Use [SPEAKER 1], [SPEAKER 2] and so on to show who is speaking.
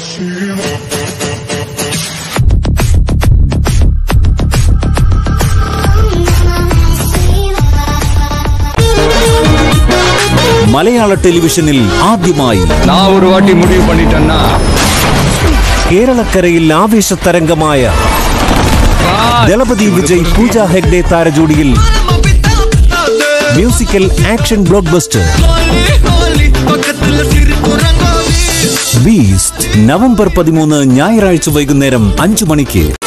[SPEAKER 1] മലയാള ടെലിവിഷനിൽ ആദ്യമായി
[SPEAKER 2] நான் ஒரு வாட்டி முடிவு பண்ணிட்டேன்னா
[SPEAKER 1] കേരളക്കരയിൽ ആവേശതരംഗമായ ദളപതി വിജയ് പൂജ ഹെഗ്ഡെ താരജോഡിയിൽ musical action blockbuster Beast November പതിമൂന്ന് ഞായറാഴ്ച വൈകുന്നേരം അഞ്ചു മണിക്ക്